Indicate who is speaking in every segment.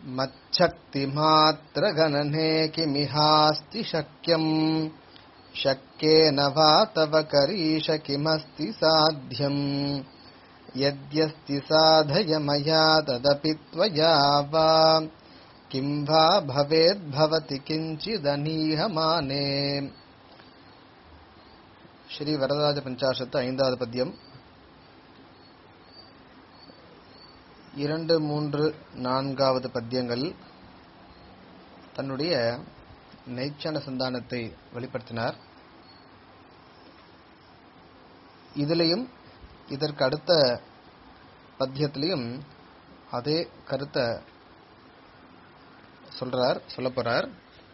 Speaker 1: मच्छक्तिमात्रगणने किमिहास्ति शक्यम् शक्येन वा तव करीश किमस्ति साध्यम् यद्यस्ति साधय मया तदपि त्वया वा किं वा भवेद्भवति किञ्चिदनीहमाने ஸ்ரீ வரதராஜ பஞ்சாசத்து ஐந்தாவது பத்தியம் இரண்டு மூன்று நான்காவது பத்தியங்கள் தன்னுடைய நைச்சன சந்தானத்தை வெளிப்படுத்தினார் இதிலையும் இதற்கு அடுத்த பத்தியத்திலையும் அதே கருத்தை சொல்றார் சொல்ல போறார்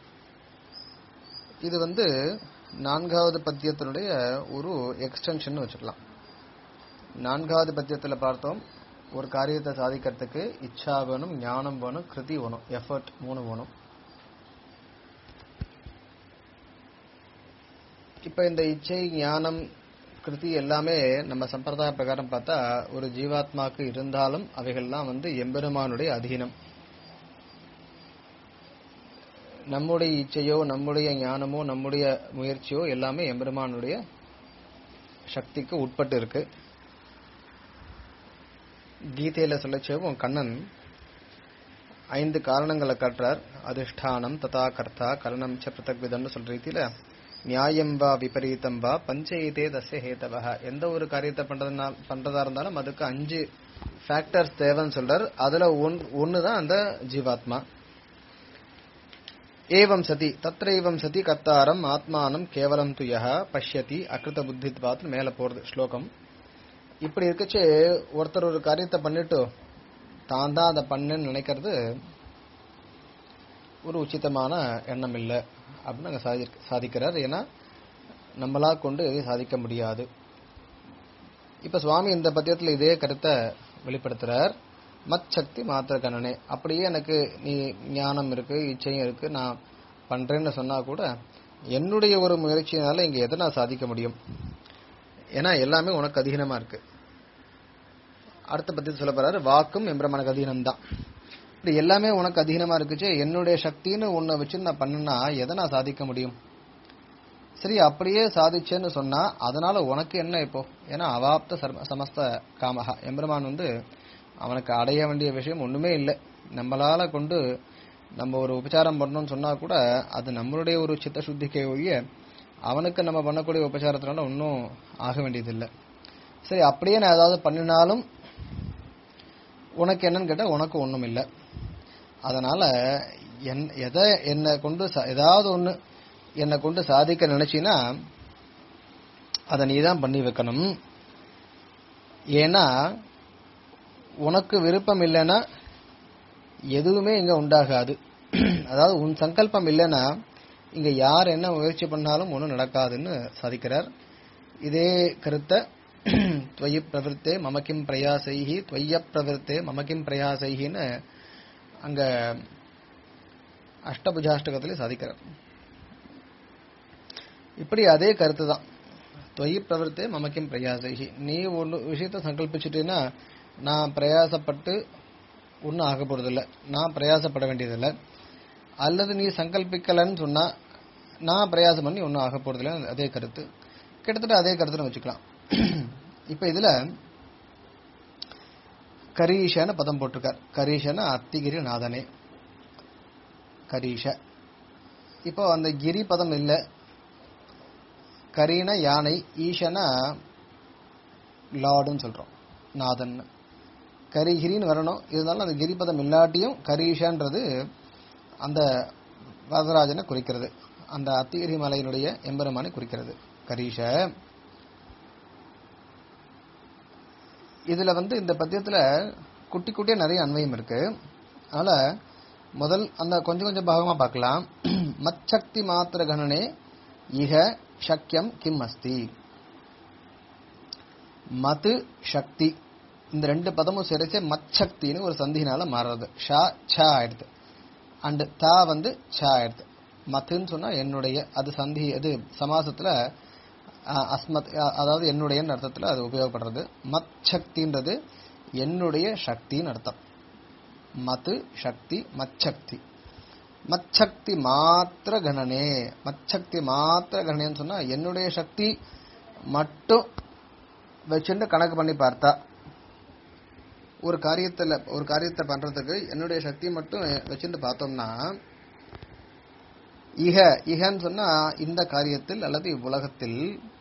Speaker 1: இது வந்து நான்காவது பத்தியத்தினுடைய ஒரு எக்ஸ்டென்ஷன் வச்சுக்கலாம் நான்காவது பத்தியத்தில் பார்த்தோம் ஒரு காரியத்தை சாதிக்கிறதுக்கு இச்சா வேணும் ஞானம் வேணும் கிருதி வேணும் எஃபர்ட் மூணு வேணும் இப்ப இந்த இச்சை ஞானம் கிருதி எல்லாமே நம்ம சம்பிரதாய பிரகாரம் பார்த்தா ஒரு ஜீவாத்மாக்கு இருந்தாலும் அவைகள்லாம் வந்து எம்பெருமானுடைய அதீனம் நம்முடைய இச்சையோ நம்முடைய ஞானமோ நம்முடைய முயற்சியோ எல்லாமே எம்பெருமானுடைய சக்திக்கு உட்பட்டு இருக்கு கீதையில சொல்லச்சேவும் கண்ணன் ஐந்து காரணங்களை காட்டுறார் அதிஷ்டானம் ததா கர்த்தா கரணம் ச பிரதக் விதம்னு சொல்ற ரீதியில நியாயம் வா விபரீதம் வா பஞ்சயிதே தஸ்ய ஹேதவக எந்த ஒரு காரியத்தை பண்றதுனா பண்றதா இருந்தாலும் அதுக்கு அஞ்சு ஃபேக்டர்ஸ் தேவைன்னு சொல்றார் அதுல ஒன்னு தான் அந்த ஜீவாத்மா ஏவம் சதி தத்ரைவம் சதி கர்த்தாரம் ஆத்மானம் கேவலம் துயக பஷ்யதி அகிருத புத்தித்வாத் மேல போறது ஸ்லோகம் இப்படி இருக்கச்சு ஒருத்தர் ஒரு காரியத்தை பண்ணிட்டு தான் தான் அதை பண்ணுன்னு நினைக்கிறது ஒரு உச்சிதமான எண்ணம் இல்லை அப்படின்னு அங்க சாதி சாதிக்கிறார் ஏன்னா நம்மளா கொண்டு எதையும் சாதிக்க முடியாது இப்ப சுவாமி இந்த பத்தியத்துல இதே கருத்தை வெளிப்படுத்துறார் மத் சக்தி மாத்திர கணனே அப்படியே எனக்கு நீ ஞானம் இருக்கு இச்சையும் இருக்கு நான் பண்றேன்னு சொன்னா கூட என்னுடைய ஒரு முயற்சியினால இங்க எதை நான் சாதிக்க முடியும் ஏன்னா எல்லாமே உனக்கு அதீனமா இருக்கு அடுத்த பத்தி சொல்ல போறாரு வாக்கும் எம்பிரமனுக்கு அதீனம் தான் இப்படி எல்லாமே உனக்கு அதீனமா இருக்குச்சு என்னுடைய சக்தின்னு உன்னை வச்சு நான் பண்ணனா எதை நான் சாதிக்க முடியும் சரி அப்படியே சாதிச்சேன்னு சொன்னா அதனால உனக்கு என்ன இப்போ ஏன்னா அவாப்த சர்ம சமஸ்த காமகா எம்பெருமான் வந்து அவனுக்கு அடைய வேண்டிய விஷயம் ஒண்ணுமே இல்லை நம்மளால கொண்டு நம்ம ஒரு உபச்சாரம் பண்ணோம்னு சொன்னா கூட அது நம்மளுடைய ஒரு சித்த சுத்திக்கை ஒழிய அவனுக்கு நம்ம பண்ணக்கூடிய உபச்சாரத்தினால ஒன்றும் ஆக வேண்டியதில்லை சரி அப்படியே நான் ஏதாவது பண்ணினாலும் உனக்கு என்னன்னு கேட்டா உனக்கு ஒன்றும் இல்லை அதனால என் எதை என்னை கொண்டு ஏதாவது ஒன்று என்னை கொண்டு சாதிக்க நினைச்சினா அதை நீ தான் பண்ணி வைக்கணும் ஏன்னா உனக்கு விருப்பம் இல்லைன்னா எதுவுமே இங்க உண்டாகாது அதாவது உன் சங்கல்பம் இல்லைன்னா இங்க யார் என்ன முயற்சி பண்ணாலும் ஒன்றும் நடக்காதுன்னு சாதிக்கிறார் இதே கருத்தை துவயி பிரவருத்தே மமக்கிம் பிரயாசைஹி துவய்ய பிரவருத்தே மமக்கிம் பிரயாசைஹின்னு அங்க அஷ்டபுஜாஷ்டகத்திலே சாதிக்கிறார் இப்படி அதே கருத்து தான் தொய் பிரவருத்தே மமக்கிம் பிரயாசைஹி நீ ஒன்று விஷயத்த சங்கல்பிச்சுட்டேன்னா நான் பிரயாசப்பட்டு ஒன்றும் ஆக போறதில்லை நான் பிரயாசப்பட வேண்டியதில்லை அல்லது நீ சங்கல்பிக்கலன்னு சொன்னா நான் பிரயாசம் பண்ணி ஒன்றும் ஆக போறதில்லை அதே கருத்து கிட்டத்தட்ட அதே கருத்துன்னு வச்சுக்கலாம் இப்ப இதுல கரீஷன்னு பதம் போட்டிருக்கார் கரீஷன அத்திகிரி நாதனே கரீஷ இப்போ அந்த கிரி பதம் இல்லை கரீன யானை ஈஷனா லார்டுன்னு சொல்றோம் நாதன் கரிகிரின்னு வரணும் இருந்தாலும் அந்த கிரிபதம் இல்லாட்டியும் கரீஷன்றது அந்த வரதராஜனை குறிக்கிறது அந்த அத்திகிரி மலையினுடைய எம்பெருமானை குறிக்கிறது கரீஷ இதுல வந்து இந்த பத்தியத்துல குட்டி குட்டியா நிறைய அன்வயம் இருக்கு அதனால முதல் அந்த கொஞ்சம் கொஞ்சம் பாகமா பார்க்கலாம் மச்சக்தி மாத்திர கணனே இக சக்கியம் கிம் அஸ்தி மது சக்தி இந்த ரெண்டு பதமும் சேர்த்து மச்சக்தின்னு ஒரு சந்தினால மாறுறது ஷா ச ஆயிடுது அண்ட் தா வந்து ச ஆயிடுது மத்துன்னு சொன்னா என்னுடைய அது சந்தி அது சமாசத்துல அஹ், அஸ்மத் அஹ், அதாவது என்னுடைய அர்த்தத்துல அது உபயோகப்படுறது மத் சக்தின்றது என்னுடைய சக்தின்னு அர்த்தம் மது சக்தி மச்சக்தி மச்சக்தி மாத்திர கணனே மச்சக்தி மாத்திர கணனேன்னு சொன்னா என்னுடைய சக்தி மட்டும் வச்சுட்டு கணக்கு பண்ணி பார்த்தா ஒரு காரியத்துல ஒரு காரியத்தை பண்றதுக்கு என்னுடைய சக்தி மட்டும் வச்சுட்டு பார்த்தோம்னா இக இகன்னு சொன்னா இந்த காரியத்தில் அல்லது இவ்வுலகத்தில்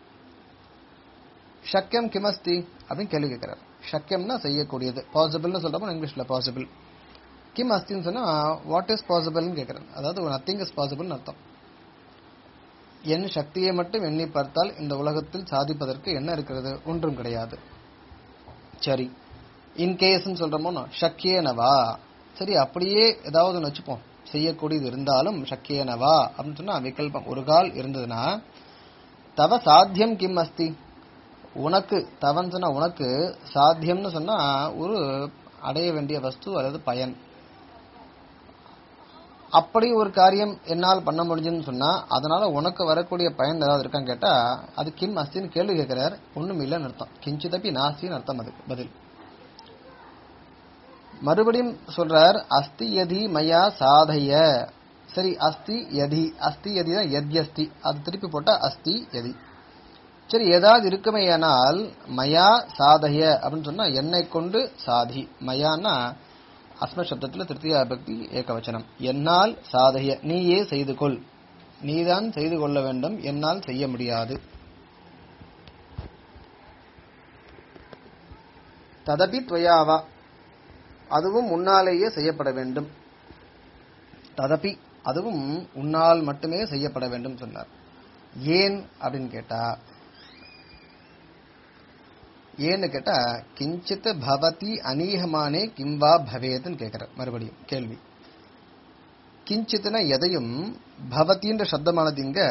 Speaker 1: சக்கியம் கிமஸ்தி அப்படின்னு கேள்வி கேட்கிறார் சக்கியம்னா செய்யக்கூடியது பாசிபிள்னு சொல்றப்போ இங்கிலீஷ்ல பாசிபிள் கிம் அஸ்தின்னு சொன்னா வாட் இஸ் பாசிபிள்னு கேட்கிறார் அதாவது நத்திங் இஸ் பாசிபிள்னு அர்த்தம் என் சக்தியை மட்டும் எண்ணி பார்த்தால் இந்த உலகத்தில் சாதிப்பதற்கு என்ன இருக்கிறது ஒன்றும் கிடையாது சரி இன்கேஸ்ன்னு சொல்றோமோ சக்கியனவா சரி அப்படியே ஏதாவது ஒன்று வச்சுப்போம் செய்யக்கூடியது இருந்தாலும் சக்கியனவா அப்படின்னு சொன்னா விகல்பம் ஒரு கால் இருந்ததுன்னா தவ சாத்தியம் கிம் அஸ்தி உனக்கு தவன் சொன்னா உனக்கு சாத்தியம்னு சொன்னா ஒரு அடைய வேண்டிய வஸ்து அல்லது பயன் அப்படி ஒரு காரியம் என்னால் பண்ண முடிஞ்சுன்னு சொன்னா அதனால உனக்கு வரக்கூடிய பயன் ஏதாவது இருக்கான்னு கேட்டா அது கிம் அஸ்தின்னு கேள்வி கேட்கிறார் ஒண்ணும் இல்லைன்னு அர்த்தம் கிஞ்சிதப்பி நாஸ்தின்னு அர்த்தம் அதுக்கு பதில் மறுபடியும் சொல்றார் அஸ்தி யதி மயா சாதைய சரி அஸ்தி யதி அஸ்தி யதி தான் யத்யஸ்தி அது திருப்பி போட்டா அஸ்தி யதி சரி ஏதாவது இருக்குமேயானால் மயா சாதய அப்படின்னு சொன்னா என்னை கொண்டு சாதி மயான்னா அஸ்ம சப்தத்துல திருத்தியா பக்தி ஏகவச்சனம் என்னால் சாதய நீயே செய்து கொள் நீதான் செய்து கொள்ள வேண்டும் என்னால் செய்ய முடியாது ததபி துவயாவா அதுவும் உன்னாலேயே செய்யப்பட வேண்டும் ததபி அதுவும் உன்னால் மட்டுமே செய்யப்பட வேண்டும் சொன்னார் ஏன் அப்படின்னு கேட்டா ஏன்னு கேட்டா கிஞ்சித் பவதி அநீகமானே கிம்வா பவேத்னு கேட்கிறார் மறுபடியும் கேள்வி கிஞ்சித்னா எதையும் பவதின்ற சப்தமானது இங்க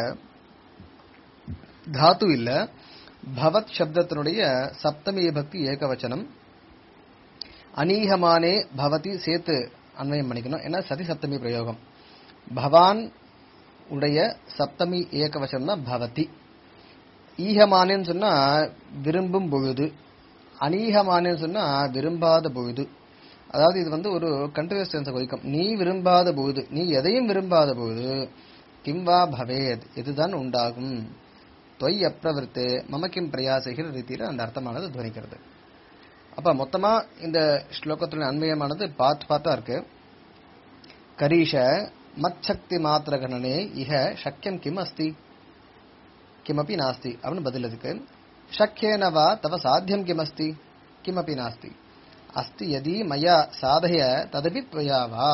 Speaker 1: தாத்து இல்ல பவத் சப்தத்தினுடைய சப்தமி பக்தி ஏகவச்சனம் அநீகமானே பவதி சேர்த்து அன்வயம் பண்ணிக்கணும் ஏன்னா சதி சப்தமி பிரயோகம் பவான் உடைய சப்தமி ஏகவசம் தான் பவதி ஈகமானேன்னு சொன்னா விரும்பும் பொழுது அநீகமானேன்னு சொன்னா விரும்பாத பொழுது அதாவது இது வந்து ஒரு கண்டினியூஸ் டென்ஸை குறிக்கும் நீ விரும்பாத பொழுது நீ எதையும் விரும்பாத பொழுது கிம்வா பவேத் இதுதான் உண்டாகும் தொய் அப்பிரவர்த்து மம கிம் பிரயாசகிற ரீதியில் அந்த அர்த்தமானது துவனிக்கிறது அப்ப மொத்தமா இந்த ஸ்லோகத்துடைய அன்வயமானது பார்த்து பார்த்தா இருக்கு கரீஷ மச்சக்தி மாத்திர கணனே இக சக்கியம் கிம் அஸ்தி கிமப்பி நாஸ்தி அப்படின்னு பதில் இருக்கு சக்கியேன வா தவ சாத்தியம் கிமஸ்தி கிமப்பி நாஸ்தி அஸ்தி யதி மயா சாதய ததபி त्वया வா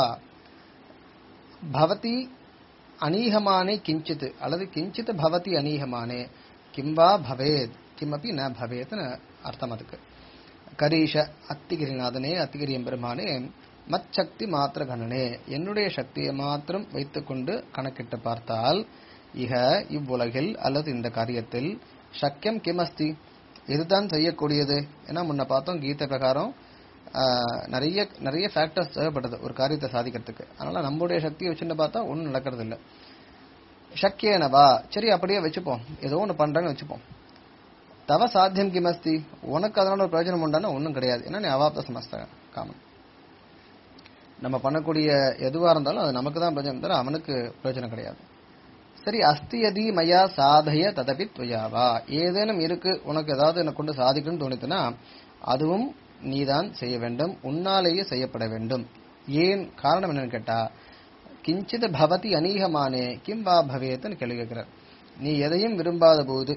Speaker 1: பவதி அநீகமானே கிஞ்சித் அல்லது கிஞ்சித் பவதி அநீகமானே கிம் வா பவேத் கிமப்பி ந பவேத்னு அர்த்தம் அதுக்கு கரீஷ அத்திகிரிநாதனே அத்திகிரி எம்பெருமானே மச்சக்தி மாத்திர கணனே என்னுடைய சக்தியை மாத்திரம் வைத்துக்கொண்டு கணக்கிட்டு பார்த்தால் இக இவ்வுலகில் அல்லது இந்த காரியத்தில் சக்கியம் கிமஸ்தி இதுதான் செய்யக்கூடியது ஏன்னா முன்ன பார்த்தோம் கீதை பிரகாரம் ஆஹ், நிறைய நிறைய ஃபேக்டர்ஸ் தேவைப்படுது ஒரு காரியத்தை சாதிக்கிறதுக்கு அதனால நம்முடைய சக்தியை வச்சுன்னு பார்த்தா ஒன்றும் நடக்கிறது இல்ல சக்கியனவா சரி அப்படியே வச்சுப்போம் ஏதோ ஒன்று பண்றேன்னு வச்சுப்போம் தவ சாத்தியம் கிமஸ்தி உனக்கு அதனால ஒரு பிரயோஜனம் உண்டானா ஒன்றும் கிடையாது ஏன்னா நீ அவாப்த சமஸ்த காமன் நம்ம பண்ணக்கூடிய எதுவா இருந்தாலும் அது நமக்கு தான் பிரயோஜனம் தவிர அவனுக்கு பிரயோஜனம் கிடையாது சரி அஸ்தி யதி மயா சாதய ததபி துவயாவா ஏதேனும் இருக்கு உனக்கு ஏதாவது என்னை கொண்டு சாதிக்கணும்னு தோணித்துனா அதுவும் நீதான் செய்ய வேண்டும் உன்னாலேயே செய்யப்பட வேண்டும் ஏன் காரணம் என்னன்னு கேட்டா கிஞ்சித் பவதி அநீகமானே கிம் வா பவேத்னு கேள்வி கேட்கிறார் நீ எதையும் விரும்பாத போது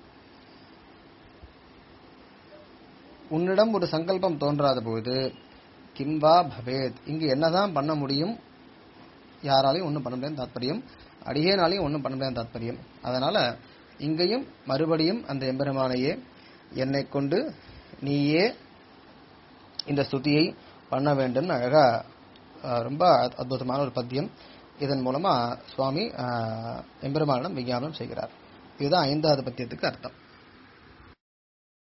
Speaker 1: உன்னிடம் ஒரு சங்கல்பம் தோன்றாத போது கிம் வா பவேத் இங்கு என்னதான் பண்ண முடியும் யாராலையும் ஒன்றும் பண்ண முடியாது தாத்பரியம் அடியேனாலையும் ஒன்றும் பண்ண முடியாது தாத்பரியம் அதனால இங்கேயும் மறுபடியும் அந்த எம்பெருமானையே என்னை கொண்டு நீயே இந்த ஸ்துதியை பண்ண வேண்டும் அழகா அஹ், ரொம்ப அற்புதமான ஒரு பத்தியம் இதன் மூலமா சுவாமி அஹ், எம்பெருமானிடம் விஞ்ஞாபனம் செய்கிறார் இதுதான் ஐந்தாவது பத்தியத்துக்கு அர்த்தம்